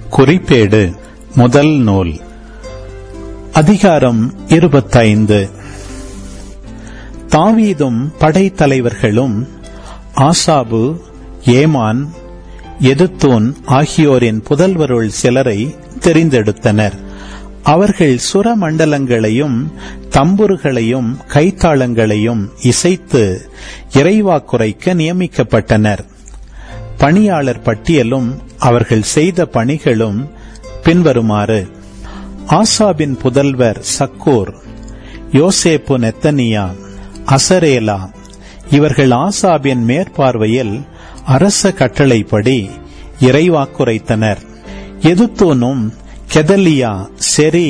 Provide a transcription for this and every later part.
குறிப்பேடு முதல் நூல் அதிகாரம் இருபத்தைந்து தாவீதும் படைத்தலைவர்களும் ஆசாபு ஏமான் எதுத்தூன் ஆகியோரின் புதல்வருள் சிலரை தெரிந்தெடுத்தனர் அவர்கள் சுரமண்டலங்களையும் தம்புருகளையும் கைத்தாளங்களையும் இசைத்து இறைவாக்குரைக்க நியமிக்கப்பட்டனர் பணியாளர் பட்டியலும் அவர்கள் செய்த பணிகளும் பின்வருமாறு ஆசாபின் புதல்வர் சக்கூர் யோசேப்பு நெத்தனியா அசரேலா இவர்கள் ஆசாபின் மேற்பார்வையில் அரச கட்டளைப்படி இறைவாக்குரைத்தனர் எதுத்தூனும் கெதலியா செரி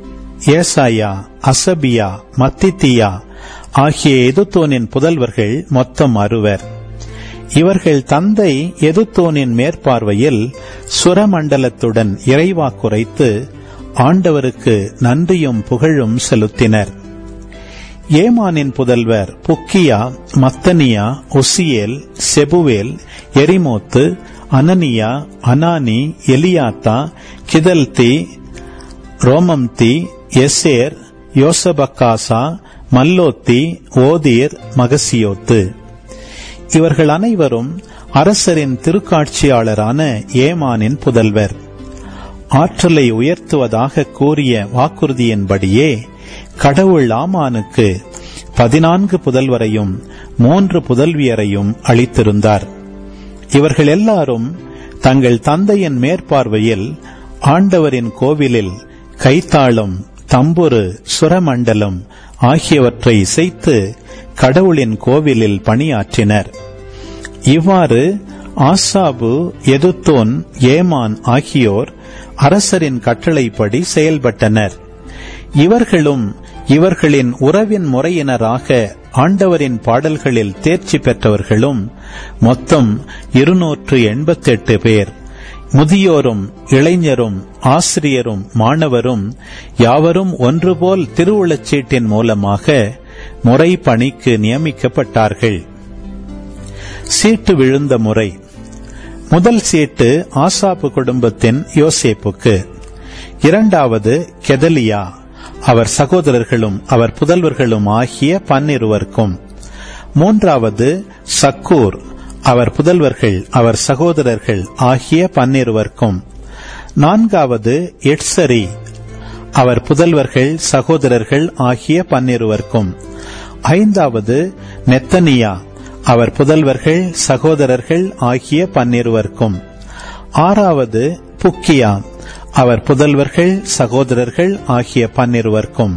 ஏசாயா அசபியா மத்தித்தியா ஆகிய எதுத்தோனின் புதல்வர்கள் மொத்தம் அறுவர் இவர்கள் தந்தை எதுத்தோனின் மேற்பார்வையில் சுரமண்டலத்துடன் இறைவாக்குரைத்து ஆண்டவருக்கு நன்றியும் புகழும் செலுத்தினர் ஏமானின் புதல்வர் புக்கியா மத்தனியா ஒசியேல் செபுவேல் எரிமோத்து அனனியா அனானி எலியாத்தா கிதல்தி ரோமம்தி எசேர் யோசபக்காசா மல்லோத்தி ஓதீர் மகசியோத்து இவர்கள் அனைவரும் அரசரின் திருக்காட்சியாளரான ஏமானின் புதல்வர் ஆற்றலை உயர்த்துவதாக கூறிய வாக்குறுதியின்படியே கடவுள் ஆமானுக்கு பதினான்கு புதல்வரையும் மூன்று புதல்வியரையும் அளித்திருந்தார் இவர்கள் எல்லாரும் தங்கள் தந்தையின் மேற்பார்வையில் ஆண்டவரின் கோவிலில் கைத்தாளம் தம்புரு சுரமண்டலம் ஆகியவற்றை இசைத்து கடவுளின் கோவிலில் பணியாற்றினர் இவ்வாறு ஆசாபு எதுத்தோன் ஏமான் ஆகியோர் அரசரின் கட்டளைப்படி செயல்பட்டனர் இவர்களும் இவர்களின் உறவின் முறையினராக ஆண்டவரின் பாடல்களில் தேர்ச்சி பெற்றவர்களும் மொத்தம் இருநூற்று எண்பத்தெட்டு பேர் முதியோரும் இளைஞரும் ஆசிரியரும் மாணவரும் யாவரும் ஒன்றுபோல் திருவுளச்சீட்டின் மூலமாக முறை பணிக்கு நியமிக்கப்பட்டார்கள் சீட்டு விழுந்த முறை முதல் சீட்டு ஆசாப்பு குடும்பத்தின் யோசேப்புக்கு இரண்டாவது கெதலியா அவர் சகோதரர்களும் அவர் புதல்வர்களும் ஆகிய பன்னிருவருக்கும் மூன்றாவது சக்கூர் அவர் புதல்வர்கள் அவர் சகோதரர்கள் ஆகிய பன்னிருவருக்கும் நான்காவது எட்சரி அவர் புதல்வர்கள் சகோதரர்கள் ஆகிய பன்னிருவருக்கும் ஐந்தாவது நெத்தனியா அவர் புதல்வர்கள் சகோதரர்கள் ஆகிய பன்னிருவருக்கும் ஆறாவது புக்கியா அவர் புதல்வர்கள் சகோதரர்கள் ஆகிய பன்னிருவருக்கும்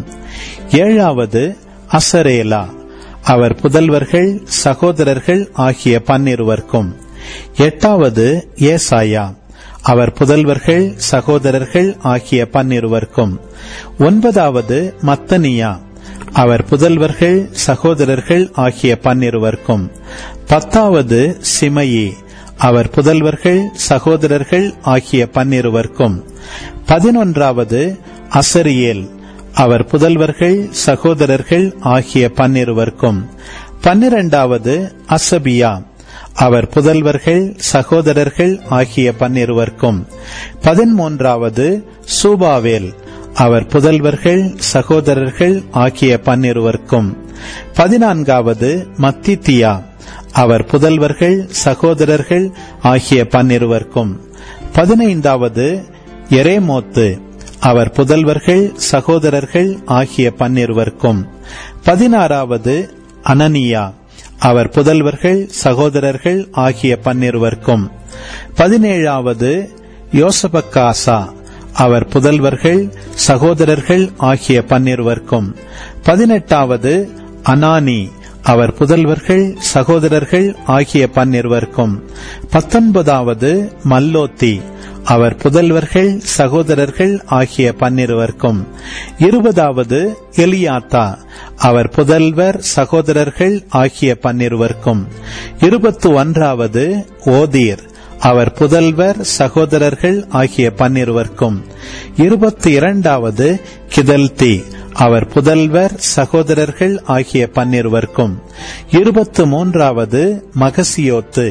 ஏழாவது அசரேலா அவர் புதல்வர்கள் சகோதரர்கள் ஆகிய பன்னிருவருக்கும் எட்டாவது ஏசாயா அவர் புதல்வர்கள் சகோதரர்கள் ஆகிய பன்னிருவருக்கும் ஒன்பதாவது மத்தனியா அவர் புதல்வர்கள் சகோதரர்கள் ஆகிய பன்னிருவருக்கும் பத்தாவது சிமையி அவர் புதல்வர்கள் சகோதரர்கள் ஆகிய பன்னிருவருக்கும் பதினொன்றாவது அசரியேல் அவர் புதல்வர்கள் சகோதரர்கள் ஆகிய பன்னிருவருக்கும் பன்னிரண்டாவது அசபியா அவர் புதல்வர்கள் சகோதரர்கள் ஆகிய பன்னிருவருக்கும் பதிமூன்றாவது சூபாவேல் அவர் புதல்வர்கள் சகோதரர்கள் ஆகிய பன்னிருவருக்கும் பதினான்காவது மத்தித்தியா அவர் புதல்வர்கள் சகோதரர்கள் ஆகிய பன்னிருவருக்கும் பதினைந்தாவது எரேமோத்து அவர் புதல்வர்கள் சகோதரர்கள் ஆகிய பன்னிருவருக்கும் பதினாறாவது அனனியா அவர் புதல்வர்கள் சகோதரர்கள் ஆகிய பன்னிருவருக்கும் பதினேழாவது யோசபக்காசா அவர் புதல்வர்கள் சகோதரர்கள் ஆகிய பன்னிருவருக்கும் பதினெட்டாவது அனானி அவர் புதல்வர்கள் சகோதரர்கள் ஆகிய பன்னிருவருக்கும் பத்தொன்பதாவது மல்லோத்தி அவர் புதல்வர்கள் சகோதரர்கள் ஆகிய பன்னிருவருக்கும் இருபதாவது எலியாத்தா அவர் புதல்வர் சகோதரர்கள் ஆகிய பன்னிருவருக்கும் இருபத்து ஒன்றாவது ஓதீர் அவர் புதல்வர் சகோதரர்கள் ஆகிய பன்னிருவருக்கும் இருபத்தி இரண்டாவது கிதல்தி அவர் புதல்வர் சகோதரர்கள் ஆகிய பன்னிருவருக்கும் இருபத்து மூன்றாவது மகசியோத்து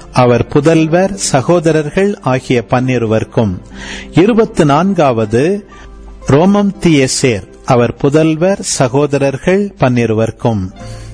அவர் புதல்வர் சகோதரர்கள் ஆகிய பன்னிருவர்க்கும் இருபத்து நான்காவது ரோமம் தியசேர் அவர் புதல்வர் சகோதரர்கள் பன்னிருவர்க்கும்